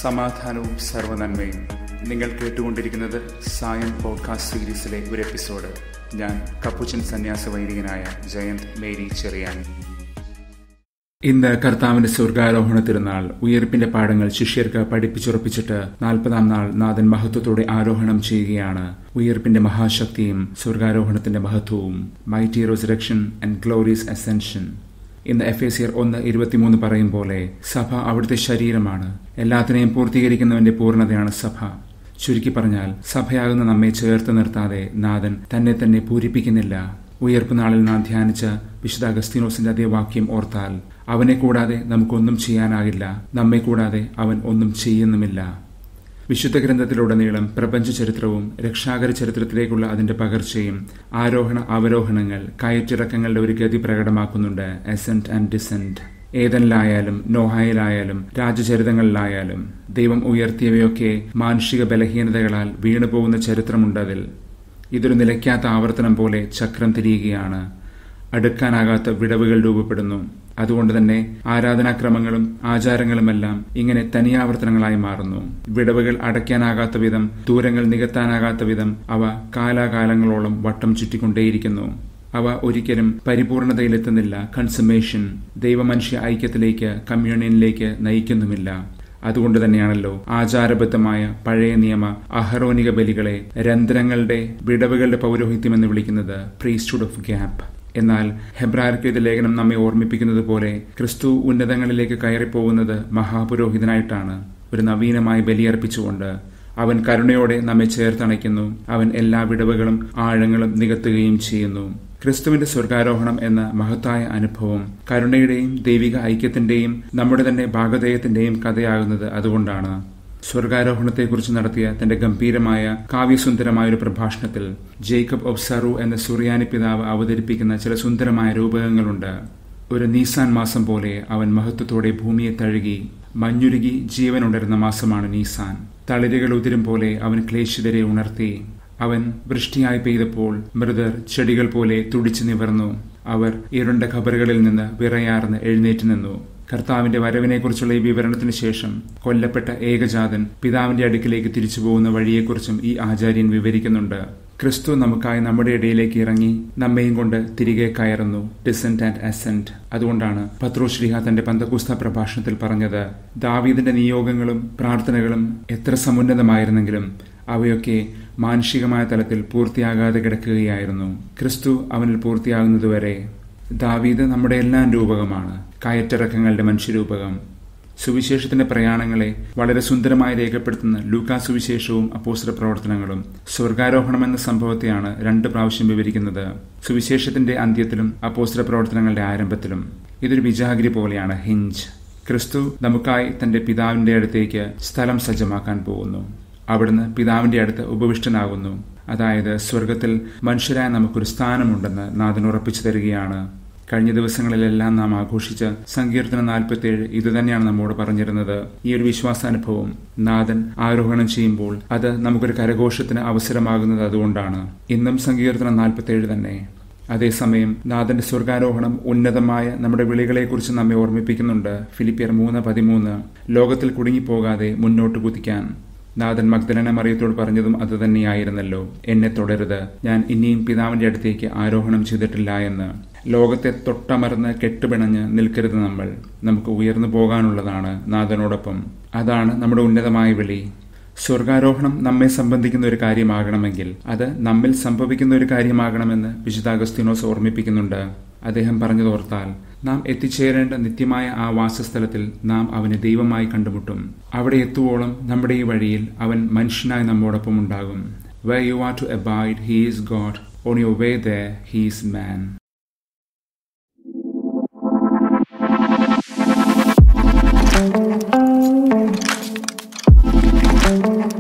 സമാധാനവും സർവനന്മയും നിങ്ങൾ കേട്ടുകൊണ്ടിരിക്കുന്നത് സായം പോഡ്കാസ്റ്റ് സീരീസിലെ ഒരു എപ്പിസോഡ് ഞാൻ കപ്പുച്ചൻ സന്യാസ വൈദികനായ ജയന്ത് മേരി ചെറിയാൻ ഇന്ന് കർത്താവിന്റെ സ്വർഗാരോഹണ തിരുനാൾ ഉയർപ്പിന്റെ പാഠങ്ങൾ ശിഷ്യർക്ക് പഠിപ്പിച്ചുറപ്പിച്ചിട്ട് നാൽപ്പതാം നാൾ നാഥൻ മഹത്വത്തോടെ ആരോഹണം ചെയ്യുകയാണ് ഉയർപ്പിന്റെ മഹാശക്തിയും സ്വർഗാരോഹണത്തിന്റെ മഹത്വവും mighty resurrection and glorious ascension ഇന്ന് എഫ് എ സിയർ ഒന്ന് ഇരുപത്തിമൂന്ന് പറയും പോലെ സഭ അവിടുത്തെ ശരീരമാണ് എല്ലാത്തിനെയും പൂർത്തീകരിക്കുന്നവന്റെ പൂർണ്ണതയാണ് സഭ ചുരുക്കി പറഞ്ഞാൽ സഭയാകുന്ന നമ്മെ ചേർത്ത് നിർത്താതെ നാഥൻ തന്നെ തന്നെ പൂരിപ്പിക്കുന്നില്ല ഉയർപ്പ് നാളിൽ നാം ധ്യാനിച്ച വിശുദ്ധ അഗസ്തീനോസിന്റെ അതേ വാക്യം ഓർത്താൽ അവനെ കൂടാതെ നമുക്കൊന്നും ചെയ്യാനാകില്ല നമ്മെ കൂടാതെ അവൻ ഒന്നും ചെയ്യുന്നുമില്ല വിശുദ്ധ ഗ്രന്ഥത്തിലുടനീളം പ്രപഞ്ച ചരിത്രവും രക്ഷാകര ചരിത്രത്തിലേക്കുള്ള അതിന്റെ പകർച്ചയും ആരോഹണ അവരോഹണങ്ങൾ കയറ്റിറക്കങ്ങളുടെ ഒരു ഗതി പ്രകടമാക്കുന്നുണ്ട് എസെന്റ് ആൻഡ് ഡിസെന്റ് ഏതനിലായാലും നോഹായിലായാലും രാജചരിതങ്ങളിലായാലും ദൈവം ഉയർത്തിയവയൊക്കെ മാനുഷിക ബലഹീനതകളാൽ വീണുപോകുന്ന ചരിത്രമുണ്ടതിൽ ഇതൊരു നിലയ്ക്കാത്ത ആവർത്തനം പോലെ ചക്രം തിരിയുകയാണ് അടുക്കാനാകാത്ത വിടവുകൾ രൂപപ്പെടുന്നു അതുകൊണ്ട് തന്നെ ആരാധനാക്രമങ്ങളും ആചാരങ്ങളുമെല്ലാം ഇങ്ങനെ തനിയാവർത്തനങ്ങളായി മാറുന്നു വിടവുകൾ അടയ്ക്കാനാകാത്ത വിധം ദൂരങ്ങൾ നികത്താനാകാത്ത വിധം അവ കാലാകാലങ്ങളോളം വട്ടം ചുറ്റിക്കൊണ്ടേയിരിക്കുന്നു അവ ഒരിക്കലും പരിപൂർണതയിലെത്തുന്നില്ല കൺസമേഷൻ ദൈവമനുഷ്യ ഐക്യത്തിലേക്ക് കമ്മ്യൂണിയനിലേക്ക് നയിക്കുന്നുമില്ല അതുകൊണ്ട് തന്നെയാണല്ലോ ആചാരബദ്ധമായ പഴയ നിയമ അഹറോനിക ബലികളെ രന്ധ്രങ്ങളുടെ വിടവുകളുടെ പൗരോഹിത്യം എന്ന് വിളിക്കുന്നത് പ്രീസ്റ്റുഡ് ഓഫ് ഗ്യാപ്പ് എന്നാൽ ഹെബ്രാർക്കെഴുത ലേഖനം നമ്മെ ഓർമ്മിപ്പിക്കുന്നത് പോലെ ക്രിസ്തു ഉന്നതങ്ങളിലേക്ക് കയറിപ്പോകുന്നത് മഹാപുരോഹിതനായിട്ടാണ് ഒരു നവീനമായി ബലിയർപ്പിച്ചുകൊണ്ട് അവൻ കരുണയോടെ നമ്മെ ചേർത്തണയ്ക്കുന്നു അവൻ എല്ലാ വിടവുകളും ആഴങ്ങളും നികത്തുകയും ചെയ്യുന്നു ക്രിസ്തുവിന്റെ സ്വർഗാരോഹണം എന്ന മഹത്തായ അനുഭവം കരുണയുടെയും ദൈവിക ഐക്യത്തിന്റെയും നമ്മുടെ തന്നെ ഭാഗധേയത്തിന്റെയും കഥയാകുന്നത് അതുകൊണ്ടാണ് സ്വർഗാരോഹണത്തെക്കുറിച്ച് നടത്തിയ തന്റെ ഗംഭീരമായ കാവ്യസുന്ദരമായ ഒരു പ്രഭാഷണത്തിൽ ജേക്കബ് ഒബ്സറു എന്ന സുറിയാനി പിതാവ് അവതരിപ്പിക്കുന്ന ചില സുന്ദരമായ രൂപകങ്ങളുണ്ട് ഒരു നീസാൻ മാസം പോലെ അവൻ മഹത്വത്തോടെ ഭൂമിയെ തഴുകി മഞ്ഞുരുകി ജീവനുണരുന്ന മാസമാണ് നീസാൻ തളിരുകൾ ഉതിരും പോലെ അവൻ ക്ലേശിതരെ ഉണർത്തി അവൻ വൃഷ്ടിയായി പെയ്തപ്പോൾ മൃതർ ചെടികൾ പോലെ തുടിച്ചു നിവർന്നു അവർ ഇരുണ്ട ഖബറുകളിൽ നിന്ന് വിറയാർന്ന് എഴുന്നേറ്റ് നിന്നു കർത്താവിന്റെ വരവിനെക്കുറിച്ചുള്ള ഈ വിവരണത്തിന് ശേഷം കൊല്ലപ്പെട്ട ഏകജാതൻ പിതാവിന്റെ അടുക്കിലേക്ക് തിരിച്ചു പോകുന്ന വഴിയെക്കുറിച്ചും ഈ ആചാര്യൻ വിവരിക്കുന്നുണ്ട് ക്രിസ്തു നമുക്കായി നമ്മുടെ ഇടയിലേക്ക് ഇറങ്ങി നമ്മയും കൊണ്ട് തിരികെ കയറുന്നു ഡിസെന്റ് ആൻഡ് അസെന്റ് അതുകൊണ്ടാണ് പത്രോശ്രീഹ തന്റെ പന്തകുസ്ത പ്രഭാഷണത്തിൽ പറഞ്ഞത് ദാവീദിന്റെ നിയോഗങ്ങളും പ്രാർത്ഥനകളും എത്ര സമുന്നതമായിരുന്നെങ്കിലും അവയൊക്കെ മാനുഷികമായ തലത്തിൽ പൂർത്തിയാകാതെ കിടക്കുകയായിരുന്നു ക്രിസ്തു അവനിൽ പൂർത്തിയാകുന്നതുവരെ ദാവീദ് നമ്മുടെ എല്ലാം രൂപകമാണ് കയറ്റിറക്കങ്ങളുടെ മനുഷ്യരൂപകം സുവിശേഷത്തിന്റെ പ്രയാണങ്ങളെ വളരെ സുന്ദരമായി രേഖപ്പെടുത്തുന്ന ലൂക്കാ സുവിശേഷവും അപ്പോസ്റ്റർ പ്രവർത്തനങ്ങളും സ്വർഗാരോഹണം എന്ന സംഭവത്തെയാണ് രണ്ട് പ്രാവശ്യം വിവരിക്കുന്നത് സുവിശേഷത്തിന്റെ അന്ത്യത്തിലും അപ്പോസ്റ്റർ പ്രവർത്തനങ്ങളുടെ ആരംഭത്തിലും ഇതൊരു വിജാഗിരി പോലെയാണ് ഹിഞ്ച് ക്രിസ്തു നമുക്കായി തന്റെ പിതാവിന്റെ അടുത്തേക്ക് സ്ഥലം സജ്ജമാക്കാൻ പോകുന്നു അവിടുന്ന് പിതാവിന്റെ അടുത്ത് ഉപവിഷ്ടനാകുന്നു അതായത് സ്വർഗത്തിൽ മനുഷ്യരായ നമുക്കൊരു സ്ഥാനമുണ്ടെന്ന് നാഥൻ ഉറപ്പിച്ചു തരികയാണ് കഴിഞ്ഞ ദിവസങ്ങളിലെല്ലാം നാം ആഘോഷിച്ച സങ്കീർത്തനം നാൽപ്പത്തിയേഴ് ഇത് തന്നെയാണ് നമ്മോട് പറഞ്ഞിരുന്നത് ഈ ഒരു വിശ്വാസാനുഭവം നാഥൻ ആരോഹണം ചെയ്യുമ്പോൾ അത് നമുക്കൊരു കരഘോഷത്തിന് അവസരമാകുന്നത് അതുകൊണ്ടാണ് ഇന്നും സങ്കീർത്തനം നാൽപ്പത്തിയേഴ് തന്നെ അതേസമയം നാഥന്റെ സ്വർഗാരോഹണം ഉന്നതമായ നമ്മുടെ വിളികളെക്കുറിച്ച് നമ്മെ ഓർമ്മിപ്പിക്കുന്നുണ്ട് ഫിലിപ്പിയർ മൂന്ന് പതിമൂന്ന് ലോകത്തിൽ കുടുങ്ങിപ്പോകാതെ മുന്നോട്ട് കുതിക്കാൻ നാഥൻ മഗ്ദലന മറിയത്തോട് പറഞ്ഞതും അതുതന്നെയായിരുന്നല്ലോ എന്നെ തുടരുത് ഞാൻ ഇനിയും പിതാവിന്റെ അടുത്തേക്ക് ആരോഹണം ചെയ്തിട്ടില്ല എന്ന് ലോകത്തെ തൊട്ടമർന്ന് കെട്ടുപിണഞ്ഞ് നിൽക്കരുത് നമ്മൾ നമുക്ക് ഉയർന്നു പോകാനുള്ളതാണ് നാഥനോടൊപ്പം അതാണ് നമ്മുടെ ഉന്നതമായ വിളി സ്വർഗാരോഹണം നമ്മെ സംബന്ധിക്കുന്ന ഒരു കാര്യമാകണമെങ്കിൽ അത് നമ്മിൽ സംഭവിക്കുന്ന ഒരു കാര്യമാകണമെന്ന് വിശുദ്ധ അഗസ്തീനോസ് ഓർമ്മിപ്പിക്കുന്നുണ്ട് അദ്ദേഹം പറഞ്ഞതോർത്താൽ നാം എത്തിച്ചേരേണ്ട നിത്യമായ ആ വാസസ്ഥലത്തിൽ നാം അവനെ ദൈവമായി കണ്ടുമുട്ടും അവിടെ എത്തുവോളം നമ്മുടെ ഈ വഴിയിൽ അവൻ മനുഷ്യനായി നമ്മോടൊപ്പം ഉണ്ടാകും way you are to abide he is God on your way the he is man Thank you.